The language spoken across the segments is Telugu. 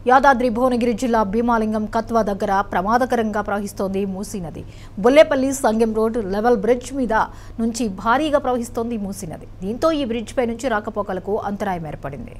యాదాద్రి భువనగిరి జిల్లా భీమాలింగం కత్వా దగ్గర ప్రమాదకరంగా ప్రవహిస్తోంది మూసీ నది Bollepalli Sangem road level bridge మీద నుంచి భారీగా ప్రవహిస్తోంది మూసీ నది దీంతో ఈ బ్రిడ్జ్ పై నుంచి రాకపోకలకు అంతరాయం ఏర్పడింది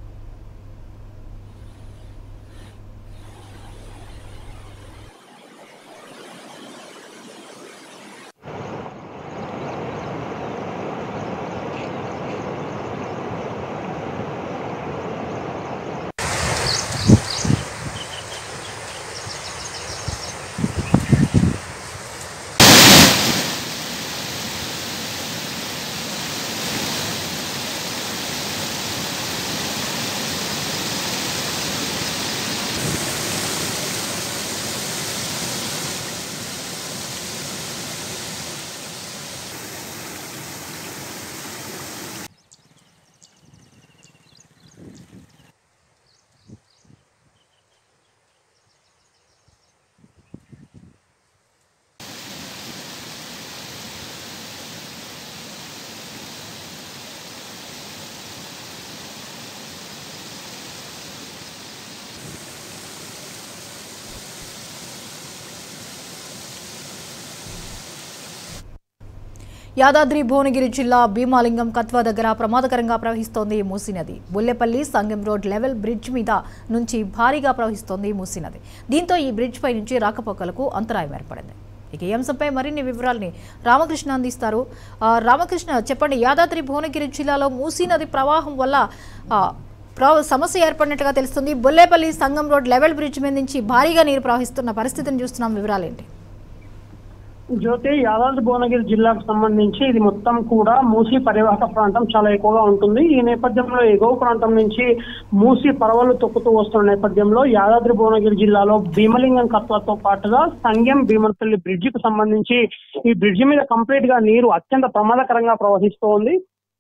యాదాద్రి భువనగిరి జిల్లా భీమాలింగం కత్వా దగ్గర ప్రమాదకరంగా ప్రవహిస్తోంది ఈ మూసీ నది Bullepalli Sangem road level bridge మీద నుంచి భారీగా ప్రవహిస్తోంది ఈ మూసీ నది దీంతో ఈ బ్రిడ్జ్ పై నుంచి రాకపోకలకు అంతరాయం ఏర్పడింది ఇక ఈ అంశంపై మరిన్ని వివరాల్ని రామకృష్ణ అందిస్తారు ఆ, రామకృష్ణ చెప్పండి యాదాద్రి భువనగిరి జిల్లాలో మూసీ నది ప్రవాహం వల్ల ఆ, ప్ర- సమస్య ఏర్పడినట్టుగా తెలుస్తుంది Bollepalli Sangam road level bridge మీద నుంచి భారీగా నీరు ప్రవహిస్తున్న పరిస్థితిని చూస్తున్నాం వివరాలేంటి జ్యోతి యాదాద్రి భువనగిరి జిల్లాకు సంబంధించి ఇది మొత్తం కూడా మూసీ పరివాహక ప్రాంతం చాలా ఎక్కువగా ఉంటుంది ఈ నేపథ్యంలో ఎగువ ప్రాంతం నుంచి మూసీ పరవలు తొక్కుతూ వస్తున్న నేపథ్యంలో యాదాద్రి భువనగిరి జిల్లాలో భీమలింగం కత్వతో పాటుగా సంగెం భీమనపల్లి బ్రిడ్జ్ కు సంబంధించి ఈ బ్రిడ్జ్ మీద కంప్లీట్ గా నీరు అత్యంత ప్రమాదకరంగా ప్రవహిస్తోంది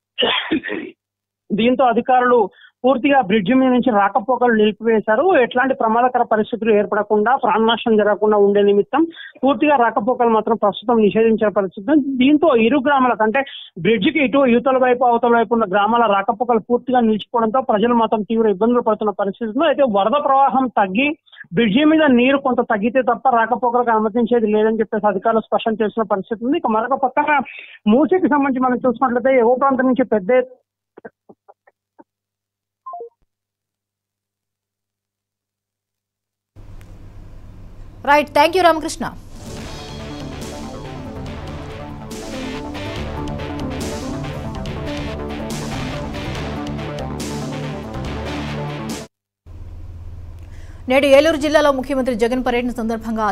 దీంతో అధికారులు పూర్తిగా బ్రిడ్జ్ మీద నుంచి రాకపోకలు నిలిపివేశారు ఎట్లాంటి ప్రమాదకర పరిస్థితులు ఏర్పడకుండా ప్రాణనష్టం జరగకుండా ఉండే నిమిత్తం పూర్తిగా రాకపోకలు మాత్రం ప్రస్తుతం నిషేధించిన పరిస్థితి ఉంది. దీంతో ఇరు గ్రామాలకు అంటే బ్రిడ్జ్ కి ఇటు యువతల వైపు అవతల వైపు ఉన్న గ్రామాల రాకపోకలు పూర్తిగా నిలిచిపోవడంతో ప్రజలు మాత్రం తీవ్ర ఇబ్బందులు పడుతున్న పరిస్థితి ఉంది. అయితే వరద ప్రవాహం తగ్గి బ్రిడ్జి మీద నీరు కొంత తగ్గితే తప్ప రాకపోకలకు అనుమతించేది లేదని చెప్పేసి అధికారులు స్పష్టం చేసిన పరిస్థితి ఉంది ఇక మరొక పక్కన మూసీకి సంబంధించి మనం చూసినట్లయితే ఎగువ ప్రాంతం నుంచి పెద్ద ఎత్తున రైట్ థ్యాంక్ యూ రామకృష్ణ నేడు ఏలూరు జిల్లాలో ముఖ్యమంత్రి జగన్ పర్యటన సందర్భంగా